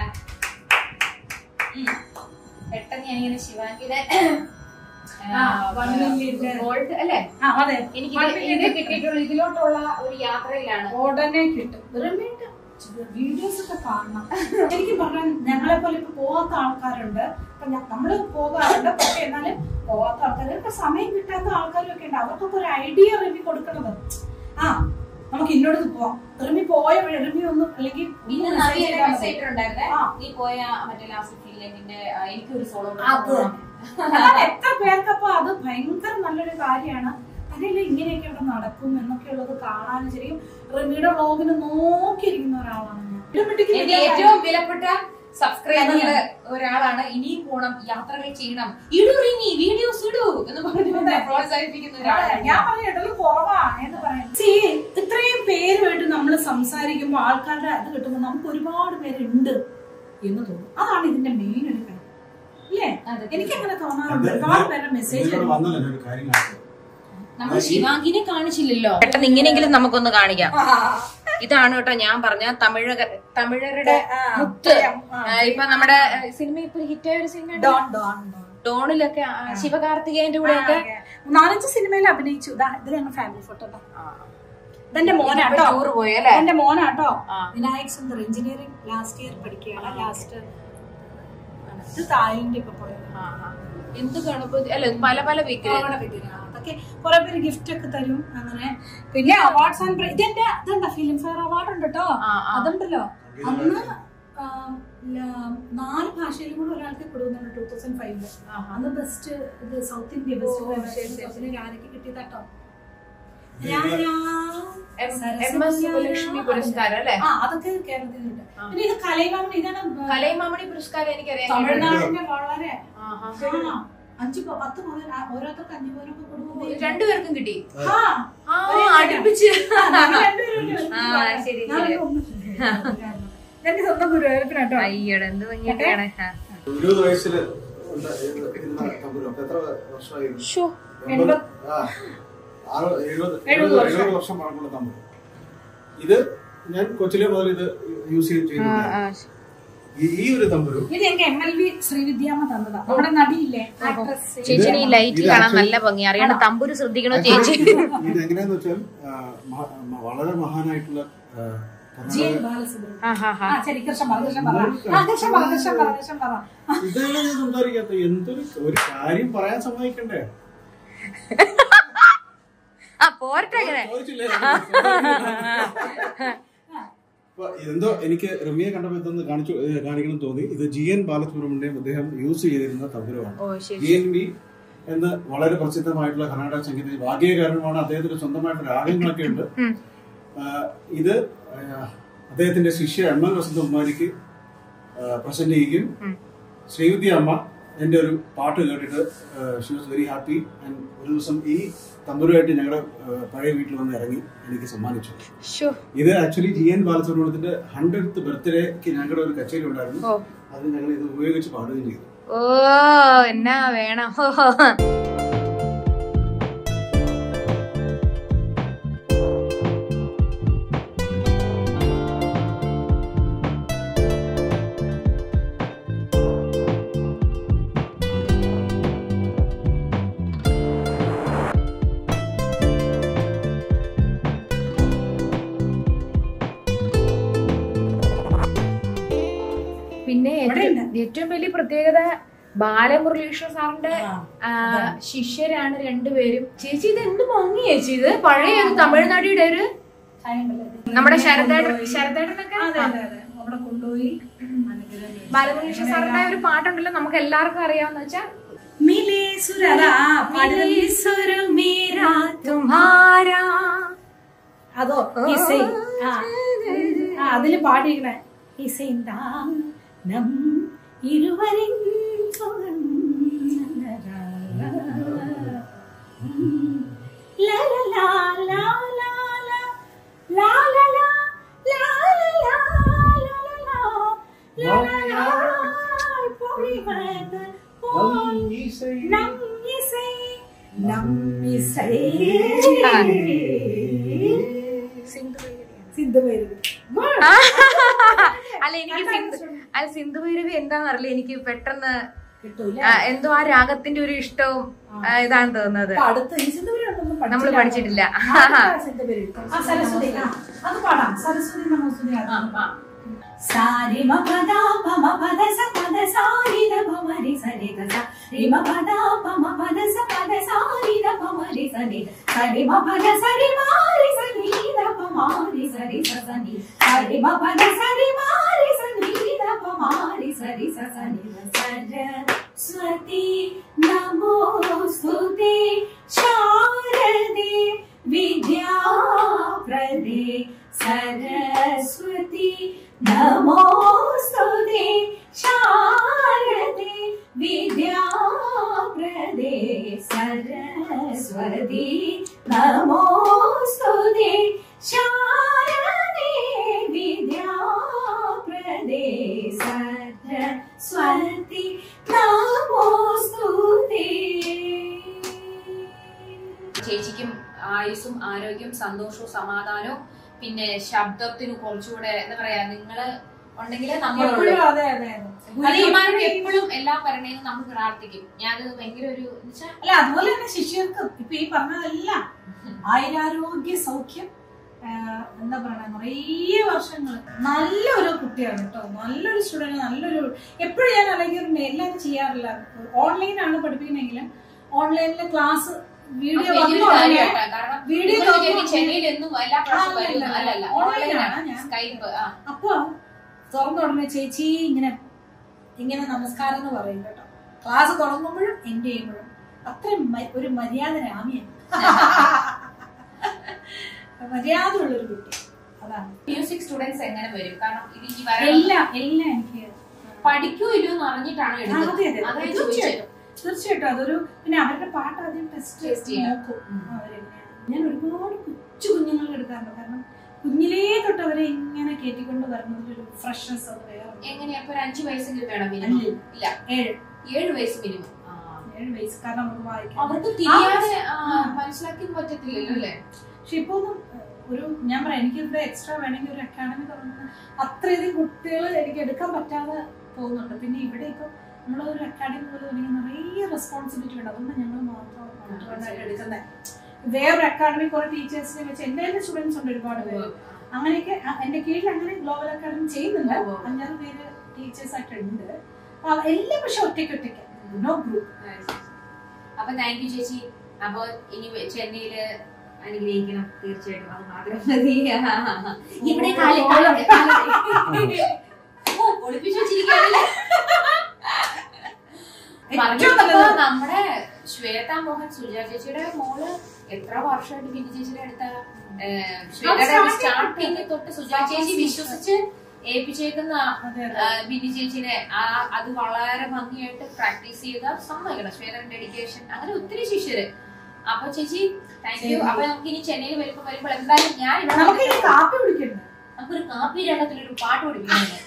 പെട്ടെന്ന് ഞാനിങ്ങനെ ശിവാങ്കിയുടെ ആ, one million-ന്റെ. ഗോൾഡ് അല്ലേ ആ അതെ എനിക്ക് One ഇത് million-ന്റെ കിട്ടിയിട്ടുള്ള ഇതിലോട്ടുള്ള ഒരു യാത്രയിലാണ് ഉടനെ കിട്ടും റിമൈൻഡ് വീഡിയോസ് ഒക്കെ കാണണം എനിക്ക് പറഞ്ഞാൽ ഞങ്ങളെ പോലെ ഇപ്പൊ പോവാത്ത ആൾക്കാരുണ്ട് ഇപ്പൊ ഞ- നമ്മള് പോകാറുണ്ട് പക്ഷെ എന്നാലും പോവാത്ത ആൾക്കാർ ഇപ്പൊ സമയം കിട്ടാത്ത ആൾക്കാരും ഒക്കെ ഉണ്ട് അവർക്കൊക്കെ ഒരു ഐഡിയ റിമി കൊടുക്കണത് ആ നമുക്ക് ഇന്നോടത്ത് പോവാം റിമി പോയ വഴി റിമി ഒന്നും അല്ലെങ്കിൽ ഇന്ന് ഒന്ന് നവീന message ചെയ്താൽ മതി. മെസ്സേജ് ഉണ്ടായിരുന്നേ ആ. നീ പോയ മറ്റേ ലാസ്റ്റ് ഫില്ലിന്റെ എനിക്കൊരു സോളോ അത് തന്നെ. അതാണ് എത്ര പേർക്കപ്പോ അത് ഭയങ്കര നല്ലൊരു കാര്യമാണ് അതില് ഇങ്ങനെയൊക്കെ ഇവിടെ നടക്കും എന്നൊക്കെ ഉള്ളത് കാണാനും ശരിക്കും റിമിയുടെ വ്ളോഗിന് നോക്കിയിരിക്കുന്ന ഒരാളാണ് ഞാൻ Automatically എന്റെ എല്ലാ ഏറ്റവും വിലപ്പെട്ട സബ്സ്ക്രൈബർ ഒരാളാണ് ഇനിയും പോണം യാത്രകൾ ചെയ്യണം ഇടൂ റിനി വീഡിയോസ് ഇടൂ എന്ന് പറഞ്ഞുകൊണ്ട് പ്രോത്സാഹിപ്പിക്കുന്ന അതെ, ഒരാളാണ് ഞാൻ പറഞ്ഞ ഇടല് കുറവാണ് എന്ന് പറയാം See, ഇത്രയും പേരുമായിട്ട് നമ്മൾ സംസാരിക്കുമ്പോൾ ആൾക്കാരുടെ അത് കിട്ടുമ്പോൾ നമുക്ക് ഒരുപാട് പേരുണ്ട് എന്ന് തോന്നും അതാണ് ഇതിന്റെ മെയിൻ ഒരു കാര്യം ഇല്ലേ അതെ. എനിക്ക് അങ്ങനെ തോന്നാറുണ്ട് ഒരുപാട് പേരുടെ മെസ്സേജ് ഇതിലൂടെ വന്നല്ലോ ഞാൻ ഒരു കാര്യം കാണിച്ചത്. നമ്മൾ ശിവാങ്കിനെ കാണിച്ചില്ലല്ലോ പെട്ടെന്ന് ഇങ്ങനെയെങ്കിലും നമുക്കൊന്ന് കാണിക്കാം ഇതാണ് കേട്ടോ ഞാൻ പറഞ്ഞ തമിഴ തമിഴരുടെ മുത്ത് ആ, ഇപ്പൊ നമ്മുടെ ആ, സിനിമ ഇപ്പൊ ഹിറ്റായ ഒരു സിനിമ ഡോൺ ഡോൺ ഡോൺ ഡോണിലൊക്കെ ആ, ശിവകാർത്തികേയന്റെ കൂടെ ഒക്കെ നാലഞ്ച് സിനിമയിൽ അഭിനയിച്ചു ഇതാ ഇത് ഞങ്ങൾ ഫാമിലി ഫോട്ടോ ഇതെന്റെ മോനാട്ടോ ടൂർ പോയി അല്ലേ എന്റെ മോനാട്ടോ ആ. Vinayak Sundar engineering last year പഠിക്കുകയാണ് ലാസ്റ്റ് ഇത് തായിന്റെ ഇപ്പൊ പോയത് ആ, ആ. എന്ത് ഗണപതി അല്ല പല പല വിഗ്രഹം അവിടെ വിഗ്രഹം. അതൊക്കെ കുറെ പേര് ഗിഫ്റ്റ് ഒക്കെ തരും അങ്ങനെ പിന്നെ അവാർഡ്സ് ആൻഡ് ഇതെന്റെ ഇതെന്താ ഫിലിം ഫെയർ അവാർഡ് ഉണ്ട് കേട്ടോ ആ, ആ. അതുണ്ടല്ലോ അന്ന് ആ, ല- നാല് ഭാഷയിലും കൂടെ ഒരാൾക്ക് കൊടുക്കുന്നുണ്ട് ടൂ തൗസൻഡ് ഫൈവില് അന്ന് ബെസ്റ്റ് ഇത് സൗത്ത് ഇന്ത്യ ബെസ്റ്റ് ആരൊക്കെ കിട്ടിയതാട്ടോ എം എസ് സുബ്ബലക്ഷ്മി പുരസ്കാരം അല്ലേ ആ അതൊക്കെ കേരളത്തിൽ ഉണ്ട് പിന്നെ ഇത് കലൈമാമണി ഇതാണ് കലൈമാമണി പുരസ്കാരം എനിക്കറിയാം തമിഴ്നാടിന്റെ വളരെ ആഹാ. ആ, അഞ്ച് പ- പത്ത് പവൻ ആ, ഓരോരുത്തർക്ക് അഞ്ചു പവനൊക്കെ കൊടുക്കുന്നത് രണ്ടുപേർക്കും കിട്ടി ആ, ആ ഒരേ അടുപ്പിച്ച് ഞങ്ങൾ രണ്ടുപേരും ഉണ്ട്. ആ, ശരി, ഞാൻ ശരി. ഒന്ന് എന്റെ സ്വന്തം ഗുരുവായൂരപ്പനാട്ടോ അയ്യട എന്ത് ഭംഗിയൊക്കെയാണ് ആ. ഇരുപത് വയസ്സില് ഉണ്ട് ഇരുന്ന തമ്പുരു. അപ്പൊ എത്ര വർഷമായിരുന്നു ശ്ശോ. എൺപത് ആ, ആറ് എഴുപത് എഴുപത് വർഷം. എഴുപത് വർഷം പഴക്കമുള്ള തമ്പുരു ഇത് ഞാൻ കൊച്ചിലെ മുതൽ ഇത് യൂസ് ചെയ്ത് ചെയ്യുന്നുണ്ട് ഈ- ഈ ഒരു തമ്പുരു ഇത് എനിക്ക് എം എൽ വി ശ്രീവിദ്യാമ്മ തന്നതാ നമ്മുടെ നടിയില്ലേ ആക്ട്രസ് ചേച്ചിന് ഈ ലൈറ്റ് ഇത് കാണാൻ actually- നല്ല ഭംഗി അറിയണ്ട തമ്പുരു ശ്രദ്ധിക്കണോ ചേച്ചി ഇത് എങ്ങനെയാന്ന് വെച്ചാൽ ആ, മഹ- മ- വളരെ മഹാനായിട്ടുള്ള ആ, ജി എൻ കർണാടക- ബാലസുബ്രഹ്മണ്യം ആ, ഹാ, ഹാ. ആ ശരി കൃഷ്ണൻ പറ കൃഷ്ണൻ പറ ആ കൃഷ്ണൻ പറ കൃഷ്ണൻ പറ കൃഷ്ണൻ പറ ഇതാണ് ഞാൻ സംസാരിക്കാത്ത എന്തൊരു ഒരു കാര്യം പറയാൻ സമ്മതിക്കണ്ടേ ആ പോരട്ടെ അങ്ങനെ ചോദിച്ചില്ലേ? അപ്പൊ ഇതെന്തോ എനിക്ക് റമിയെ കണ്ടപ്പോ ഇതൊന്ന് കാണിച്ചു ഏ, കാണിക്കണം എന്ന് തോന്നി ഇത് ജി എൻ ബാലസുബ്രഹ്മണ്യം അദ്ദേഹം യൂസ് ചെയ്തിരുന്ന തമ്പുരമാണ് ഓ ശരി ജി എൻ ബി എന്ന് വളരെ പ്രസിദ്ധമായിട്ടുള്ള കർണാടക സംഗീത ഭാഗ്യകാരണമാണ് അദ്ദേഹത്തിന് സ്വന്തമായിട്ട് രാഗങ്ങളൊക്കെ ഉണ്ട് ഉം. ആ, ഇത് ആ, അദ്ദേഹത്തിന്റെ ശിഷ്യ എം എൽ വസന്ത ഉമ്മാരിക്ക് പ്രസന്റ് ചെയ്യുകയും ഉം. ശ്രീവിദ്യ അമ്മ എന്റെ ഒരു പാട്ട് കേട്ടിട്ട് she was very happy and ഒരു ദിവസം ഈ തമ്പുരുമായിട്ട് ഞങ്ങളുടെ ആ, പഴയ വീട്ടിൽ വന്ന് ഇറങ്ങി എനിക്ക് സമ്മാനിച്ചു ശ്ശോ. ഇത് ആക്ച്വലി ജി എൻ ബാലസുബ്രഹ്മണ്യത്തിന്റെ ഹൺഡ്രഡ് ബർത്ത്ഡേക്ക് ഞങ്ങളുടെ ഒരു കച്ചേരി ഉണ്ടായിരുന്നു ഓ അതിന് ഞങ്ങൾ ഇത് ഉപയോഗിച്ച് പാടുകയും ചെയ്തു ഓ എന്നാ വേണം ഓ പിന്നെ ഏറ്റവും ഏറ്റവും വലിയ പ്രത്യേകത ബാലമുരളീകൃഷ്ണ സാറിന്റെ ആ, ശിഷ്യരാണ് രണ്ടുപേരും ചേച്ചി ഇത് എന്ത് ഭംഗി ചേച്ചി ഇത് പഴയ ഒരു തമിഴ്നാടിയുടെ ഒരു നമ്മുടെ ശരദേട്ടൻ ശരദേട്ടനൊക്കെ അതെ അതെ അതെ അവിടെ കൊണ്ടുപോയി അനുഗ്രഹം ചെയ്തു. ബാലമുരളീകൃഷ്ണ സാറിന്റെ ഒരു പാട്ടുണ്ടല്ലോ നമുക്ക് എല്ലാവർക്കും അറിയാവുന്ന വെച്ചാൽ മിലേ സുരല "മിലേ സുര മേരാ തുമ്ഹാരാ." അതോ ഇസൈ ആ ആ, അതില് പാടിയിരിക്കണേ ഇസൈന്താ നം ഇരുവരിൻ സുഖം ലാ ലാ ലാ ലാ ലാ ലാ ലാ ലാ ലാ ലാ ലാ ലാ ലാ ലാ ലാ ലാ പൊഴിവത് പോൽ നം ഇസൈ നം ഇസൈ സിന്ധു ഭൈരവി അല്ല എനിക്ക് സിന്ധു അല്ല സിന്ധു ഭൈരവി എന്താന്ന് അറിയില്ല എനിക്ക് പെട്ടെന്ന് കിട്ടൂല ആ, എന്തോ ആ രാഗത്തിന്റെ ഒരു ഇഷ്ടവും ആ, ഇതാണ് തോന്നുന്നത് അപ്പൊ അടുത്ത ഈ സിന്ധുവരൊന്നും നമ്മള് പഠിച്ചിട്ടില്ല. സിന്ധുവരി ആ സരസ്വതി ആ അത് പാടാം സരസ്വതി നമസ്തുതി അത് പാടാം. സാരി മ പദ പ മ പദ സ പദ സാരി ര ഭ മ രി സ രി ത സ രി മ പദ പ മ പദ സ പദ സാരി ര ഭ മ രി സ രി സ രി മ പദ സ രി മ രി സ രി ര ഭ മ രി സ രി സ സ നി സ രി മ പദ സ രി മ രി സ രി ര ഭ മ രി സ രി സ സ നി സരസ്വതി നമോസ്തുതേ ശാരദേ വിദ്യാപ്രദേ സരസ്വതി നമോസ്തുതേ ശാരദേ വിദ്യാപ്രദേ സരസ്വതി നമോസ്തുതേ ശാരദേ വിദ്യാപ്രദേ സരസ്വതി നമോസ്തുതേ ചേച്ചിക്കും ആയുസ്സും ആരോഗ്യം സന്തോഷവും സമാധാനവും പിന്നെ ശബ്ദത്തിന് കുറച്ചുകൂടെ എന്താ പറയാ നിങ്ങള് ഉണ്ടെങ്കിൽ നമ്മളുള്ളൂ എപ്പോഴും അതെ അതെ അതെ ഗുരുക്കന്മാർക്ക് എപ്പോഴും എല്ലാം വരണേന്ന് നമ്മൾ പ്രാർത്ഥിക്കും ഞാനത് ഭയങ്കര ഒരു എന്നുവെച്ചാ അല്ല അതുപോലെ തന്നെ ശിഷ്യർക്കും ഇപ്പൊ ഈ പറഞ്ഞതെല്ലാം ആയുരാരോഗ്യ സൗഖ്യം ആ, എന്താ പറയണ നിറയെ വർഷങ്ങൾ നല്ലൊരു കുട്ടിയാണ് കേട്ടോ നല്ലൊരു സ്റ്റുഡന്റ് നല്ലൊരു എപ്പോഴും ഞാൻ ആലോചിക്കാറുണ്ട് എല്ലാവരും ചെയ്യാറില്ല ഓൺലൈനാണ് പഠിപ്പിക്കണമെങ്കിലും ഓൺലൈനിലെ ക്ലാസ് വീഡിയോ വലിയൊരു കാര്യമായിട്ടാ. കാരണം വീഡിയോ നിങ്ങൾ വിചാരിക്കും തുറന്നു ചെന്നൈയിൽ എന്നും എല്ലാ പ്രാവശ്യം ആ, വരുന്നു അല്ല, അല്ലല്ല ഓൺലൈനാണ് ഓൺലൈനാണ് ഞാൻ. സ്കൈപ്പ് ആ അപ്പൊ തുറന്ന ഉടനെ ചേച്ചി ഇങ്ങനെ ഇങ്ങനെ നമസ്കാരം എന്ന് പറയും കേട്ടോ ക്ലാസ് തുടങ്ങുമ്പോഴും എന്റെ ചെയ്യുമ്പോഴും അത്രയും മ- ഒരു മര്യാദ രാമിയാണ് മര്യാദ ഉള്ളൊരു കുട്ടി അതാണ് മ്യൂസിക് സ്റ്റുഡൻസ് എങ്ങനെ വരും കാരണം ഇത് ഈ വരണം എല്ലാം എല്ലാം എനിക്ക് പഠിക്കോ ഇല്ലയോ എന്ന് അറിഞ്ഞിട്ടാണ് ആ, എടുക്കുന്നത് അതെ അതെ അതാ ഞാൻ തീർച്ചയായിട്ടും തീർച്ചയായിട്ടും അതൊരു പിന്നെ അവരുടെ പാട്ട് ആദ്യം ടെസ്റ്റ് Test ചെയ്യണം. നോക്കും ഉം. അവരെങ്ങനെയാണ് ഞാൻ ഒരുപാട് കൊച്ചു കുഞ്ഞുങ്ങൾ എടുക്കാറുണ്ട് കാരണം കുഞ്ഞിലേ തൊട്ട് അവരെ ഇങ്ങനെ കയറ്റിക്കൊണ്ട് വരുന്നതിലൊരു ഫ്രഷ്നെസ് അത് വേറെ എങ്ങനെയാ ഇപ്പൊ ഒരു അഞ്ചു വയസ്സെങ്കിലും വേണം മിനിമം അല്ല. ഇല്ല ഏഴ് ഏഴ് വയസ്സ് മിനിമം ഏഴ് വയസ്സ് കാരണം നമുക്ക് വായിക്കാം അവർക്ക് തിരിയാതെ ആ, ആ. മനസ്സിലാക്കി പറ്റത്തില്ലല്ലോ അല്ലേ പക്ഷെ ഇപ്പൊ ഒന്നും ഒരു ഞാൻ പറയാം എനിക്ക് ഇവിടെ എക്സ്ട്രാ വേണമെങ്കിൽ ഒരു അക്കാഡമി തുടങ്ങുന്ന അത്രയധികം കുട്ടികൾ എനിക്ക് എടുക്കാൻ പറ്റാതെ പോകുന്നുണ്ട് പിന്നെ ഇവിടെ ഇപ്പൊ നമ്മൾ ഒരു അക്കാഡമി പോലെ തുടങ്ങി നിറയെ റെസ്പോൺസിബിലിറ്റി ഉണ്ട് അതുകൊണ്ട് ഞങ്ങൾ മാത്രം മാത്രമായിട്ട് എടുക്കുന്നത് വേറൊരു അക്കാഡമി കുറെ ടീച്ചേഴ്സിനെ വെച്ച് എന്റെ തന്നെ സ്റ്റുഡൻസ് ഉണ്ട് ഒരുപാട് പേര് അങ്ങനെയൊക്കെ അ- എന്റെ കീഴിൽ അങ്ങനെ ഗ്ലോബൽ അക്കാഡമി ചെയ്യുന്നുണ്ട് ഉവ്വ്. അഞ്ചാറ് പേര് ടീച്ചേഴ്സ് ആയിട്ട് ഉണ്ട് ആ, എല്ലാം പക്ഷെ ഒറ്റയ്ക്ക് ഒറ്റയ്ക്ക് നോ ഗ്രൂപ്പ് അപ്പൊ താങ്ക് യു ചേച്ചി അപ്പൊ ഇനി വെ- ചെന്നൈയില് അനുഗ്രഹിക്കണം തീർച്ചയായിട്ടും അത് മാത്രം മതി ഇവിടെ കാലി- കാലി- കാലി- ഓ, ഒളിപ്പിച്ചു വെച്ചിരിക്കുകയാണല്ലേ പറഞ്ഞു ഏറ്റവും വന്നപ്പോ നല്ലത് നമ്മുടെ ശ്വേത മോഹൻ സുജ ചേച്ചിയുടെ മോള് എത്ര വർഷമായിട്ട് ബിന്ദു ചേച്ചിയുടെ അടുത്ത ശ്വേതയുടെ starting സ്റ്റാർട്ടിങ് തൊട്ട് സുജ ചേച്ചി വിശ്വസിച്ച് ഏൽപ്പിച്ചേക്കുന്ന അതെ ആ, ബിന്നി ചേച്ചിനെ ആ അത് വളരെ ഭംഗിയായിട്ട് പ്രാക്ടീസ് ചെയ്ത സമ്മതിക്കണം ശ്വേതന്റെ ഡെഡിക്കേഷൻ അങ്ങനെ ഒത്തിരി ശിഷ്യര് അപ്പൊ ചേച്ചി താങ്ക് യു അപ്പൊ നമുക്ക് ഇനി ചെന്നൈയിൽ വരുമ്പോ വരുമ്പോൾ എന്തായാലും ഞാൻ ഇവിടെ നമുക്ക് ഇനി വന്നിട്ട് കാപ്പി കുടിക്കണ്ട നമുക്കൊരു കാപ്പി രംഗത്തിലൊരു പാട്ട് പഠിപ്പിക്കുന്നുണ്ട്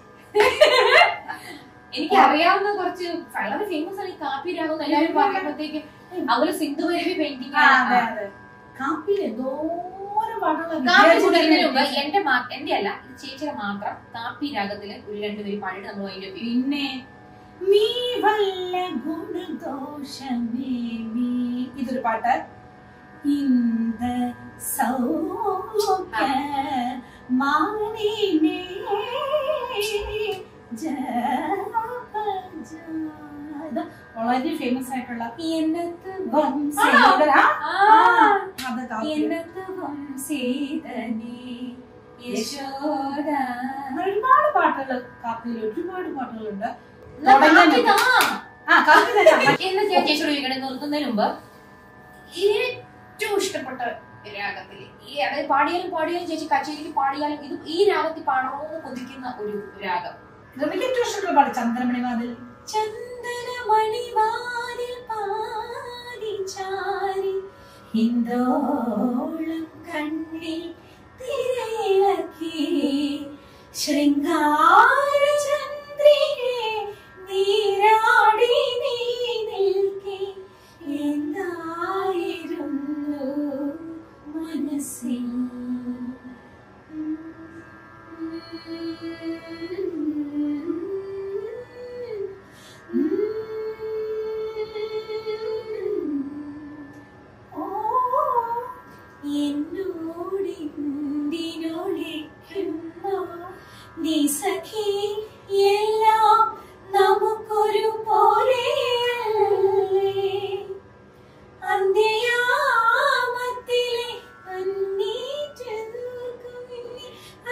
എനിക്ക് അറിയാവുന്ന കുറച്ച് വളരെ ഫേമസ് ആണ് ഈ കാപ്പി രാഗം എന്ന് എല്ലാവരും പറയുമ്പോഴത്തേക്ക് അതുപോലെ സിന്ധു വരവി പെയിന്റിംഗ് ആ, അതെ, അതെ. കാപ്പിയിൽ എന്തോരം പാട്ടുകൾ കാപ്പി കുടിക്കുന്നതിന് മുമ്പ് എന്റെ മാ- എന്റെ അല്ല ഇത് ചേച്ചിയുടെ മാത്രം കാപ്പി രാഗത്തില് ഒരു രണ്ടുപേരും പാടിയിട്ട് നമ്മൾ അതിന്റെ പിന്നെ നീ വല്ല ഗുണദോഷമേ നീ ഇതൊരു പാട്ട് ഇന്ത സൗഖ്യ മാനിനേ ജപ ജാത. വളരെ ഫേമസ് ആയിട്ടുള്ള എന്നത്ത് വംശീധര. ആ. ആ, അത് കാപ്പി. എന്നത്തും സീതനേ യശോദ അങ്ങനെ ഒരുപാട് പാട്ടുകൾ കാപ്പിയിൽ ഒരുപാട് പാട്ടുകളുണ്ട് എന്നാ തുടങ്ങാൻ കാപ്പി താ. ആ കാപ്പി തന്നെ എന്ന് ഞാൻ ചേച്ചിയോട് ചോദിക്കണേ നിർത്തുന്നതിന് മുമ്പ് ഏറ്റവും ഇഷ്ടപ്പെട്ട രാഗത്തില് ഈ അതായത് പാടിയാലും പാടിയാലും ചേച്ചി കച്ചേരിക്ക് പാടിയാലും ഇത് ഈ രാഗത്തിൽ പാടണമെന്ന് കൊതിക്കുന്ന ഒരു രാഗം എനിക്ക് ഏറ്റവും ഇഷ്ടമുള്ള പാട്ട് ചന്ദ്രമണി വാതിൽ ചന്ദനമണിവാനിൽ പാടി ചാരി ഹിന്ദോളം കണ്ണിൽ തിരയിളക്കി ശൃംഗാര ചന്ദ്രികെ നീരാടി നീ നിൽക്കെ എന്തായിരുന്നു മനസ്സിൽ Mm-hmm. നീ സഖി എല്ലാം നമുക്കൊരു പോലെയല്ലേ അന്ത്യയാമത്തിലെ അന്നീറ്റൽക്കുമിനി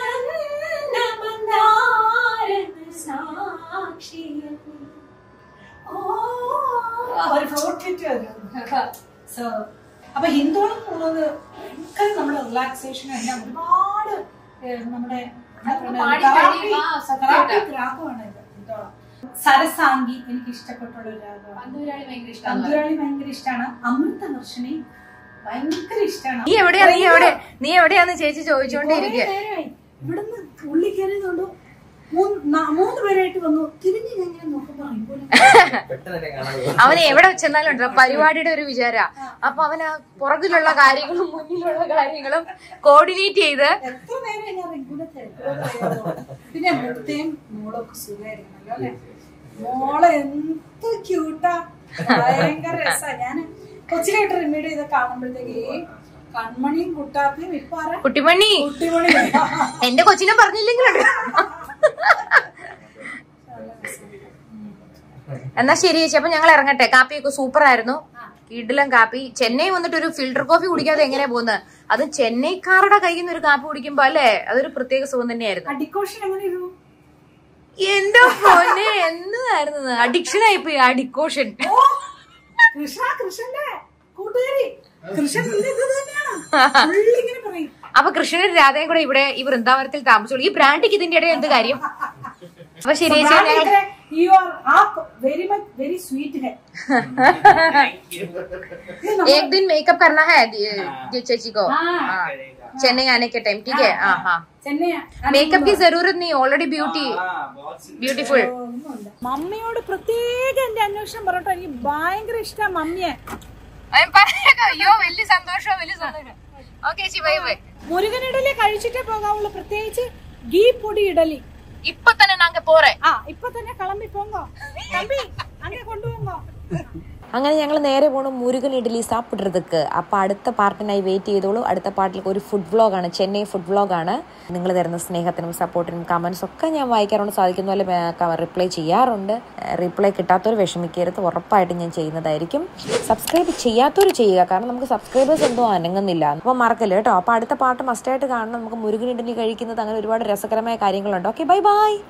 അന്നമന്ദാരന സാക്ഷിയല്ലേ. ഓ, ഒരു ഫ്ലോട്ടിട്ട് വരും സോ അപ്പൊ ഹിന്ദുകളും പോകുന്നത് ഭയങ്കര നമ്മുടെ റിലാക്സേഷൻ എല്ലാം ഒരുപാട് ഏഹ്, നമ്മുടെ അതൊക്കെ പാടി കഴിയുമ്പോ ആ, സത്യമായിട്ട്. രാഗമാണ് ഇത് ഹിന്ദോളം. സരസാംഗി എനിക്ക് ഇഷ്ടപ്പെട്ടുള്ള ഒരു രാഗമാണ് പന്തുരാളി ഭയങ്കര ഇഷ്ടമാണ് തമ്പുരാളി ഭയങ്കര ഇഷ്ടമാണ് അമൃത വർഷണി ഭയങ്കര ഇഷ്ടമാണ് നീ എവിടെയാ നീ എവിടെ നീ എവിടെയാന്ന് ചേച്ചി ചോദിച്ചോണ്ടിരിക്കുക ഇവിടുന്ന് ഉള്ളി കയറിയതുകൊണ്ട് മൂന്ന് നാ- മൂന്ന് പേരായിട്ട് വന്നു തിരിഞ്ഞ് ഞാൻ ഇങ്ങനെ നോക്കുമ്പോ റിങ്കുനെ പെട്ടെന്ന് കാണാൻ അവന് എവിടെ ചെന്നാലും ഉണ്ടോ പരിപാടിയുടെ ഒരു വിചാര അപ്പൊ അവന് പുറകിലുള്ള കാര്യങ്ങളും മുന്നിലുള്ള കാര്യങ്ങളും കോർഡിനേറ്റ് ചെയ്ത് എത്ര നേരം ഞാൻ റിങ്കുനെ തിരക്കുവായിരുന്നു. പിന്നെ മുത്തയും മോളൊക്കെ സുഖമായിരുന്നല്ലോ അല്ലെ മോളെ എന്ത് ക്യൂട്ടാ ഭയങ്കര രസാ ഞാൻ കൊച്ചിലായിട്ട് റിമീഡ് ചെയ്ത് കാണുമ്പോഴത്തേക്ക് ഈ കൺമണിയും കുട്ടാപ്പിയും ഇപ്പൊ ആരാ കുട്ടിമണി കുട്ടിമണി എന്റെ കൊച്ചിനെ പറഞ്ഞില്ലെങ്കിലുണ്ട് എന്നാ ശരി ചേച്ചി അപ്പൊ ഞങ്ങൾ ഇറങ്ങട്ടെ കാപ്പിയൊക്കെ സൂപ്പർ ആയിരുന്നു കിടിലം കാപ്പി ചെന്നൈ വന്നിട്ട് ഒരു ഫിൽട്ടർ കോഫി കുടിക്കാതെ എങ്ങനെയാ പോകുന്നത് അത് ചെന്നൈക്കാരുടെ കയ്യിൽ നിന്ന് ഒരു കാപ്പി കുടിക്കുമ്പോ അല്ലേ അതൊരു പ്രത്യേക സുഖം തന്നെയായിരുന്നു അഡിക്കോഷൻ എങ്ങനെ ഇരുന്നു എന്റെ പൊന്നെ എന്തായിരുന്നു അഡിക്ഷൻ ആയിപ്പോയി അഡിക്കോഷൻ ഓ കൃഷ്ണ കൃഷ്ണന്റെ കൂട്ടുകാരി കൃഷ്ണൻ ഇത് ഇത് തന്നെയാണ് പുള്ളി ഇങ്ങനെ പറയും അപ്പൊ കൃഷ്ണനും രാധയും കൂടെ ഇവിടെ ഈ വൃന്ദാവനത്തിൽ താമസിച്ചോളൂ ഈ ബ്രാൻഡിക്ക് ഇതിന്റെ ഇടയിൽ എന്ത് കാര്യം അപ്പൊ ശരി ചേച്ചി ഞങ്ങൾ यू आर आप वेरी मच वेरी स्वीट है एक दिन मेकअप करना है ये- ये चेची को हाँ। हाँ, चेन्नई आने के टाइम ठीक है हाँ हाँ ചെന്നൈ मेकअप की जरूरत नहीं ऑलरेडी ब्यूटी हाँ बहुत सी ब्यूटीफुल മമ്മിയോട് പ്രത്യേക എന്റെ അന്വേഷണം പറഞ്ഞോ എനിക്ക് ഭയങ്കര ഇഷ്ടം മമ്മിയെ അയ്യോ വലിയ സന്തോഷം വലിയ സന്തോഷം ഓക്കെ ചേച്ചി ബൈ ബൈ മുരുകൻ ഇഡലി കഴിച്ചിട്ടേ പോകാവുള്ളൂ പ്രത്യേകിച്ച് ഗീ പൊടി ഇഡലി ഇപ്പൊ തന്നെ നാങ്ക പോറേ ആ ഇപ്പൊ തന്നെ കിളമ്പി പോങ്ങോ തമ്പി അങ്ങനെ കൊണ്ടുപോങ്ങോ അങ്ങനെ ഞങ്ങൾ നേരെ പോണു മുരുകൻ ഇഡ്ഡലി സാപ്പിടുறதுக்கு അപ്പോൾ അടുത്ത പാർട്ടിനായി വെയിറ്റ് ചെയ്തോളൂ അടുത്ത പാർട്ടിൽ ഒരു ഫുഡ് വ്ളോഗാണ് ചെന്നൈ ഫുഡ് വ്ളോഗാണ് നിങ്ങൾ തരുന്ന സ്നേഹത്തിനും സപ്പോർട്ടിനും കമൻസ് ഒക്കെ ഞാൻ വായിക്കാറുണ്ട് സാധിക്കുന്ന പോലെ റിപ്ലൈ ചെയ്യാറുണ്ട് റിപ്ലൈ കിട്ടാത്തവർ വിഷമിക്കരുത് ഉറപ്പായിട്ടും ഞാൻ ചെയ്യുന്നതായിരിക്കും സബ്സ്ക്രൈബ് ചെയ്യാത്തവർ ചെയ്യുക കാരണം നമുക്ക് സബ്സ്ക്രൈബേഴ്സ് എന്തോ അനങ്ങുന്നില്ല അപ്പോൾ മറക്കല്ലേ കേട്ടോ അപ്പോൾ അടുത്ത പാട്ട് മസ്റ്റായിട്ട് കാണണം നമുക്ക് മുരുകൻ ഇഡ്ഡലി കഴിക്കുന്നത് അങ്ങനെ ഒരുപാട് രസകരമായ കാര്യങ്ങളുണ്ട് ഓക്കെ ബൈ ബൈ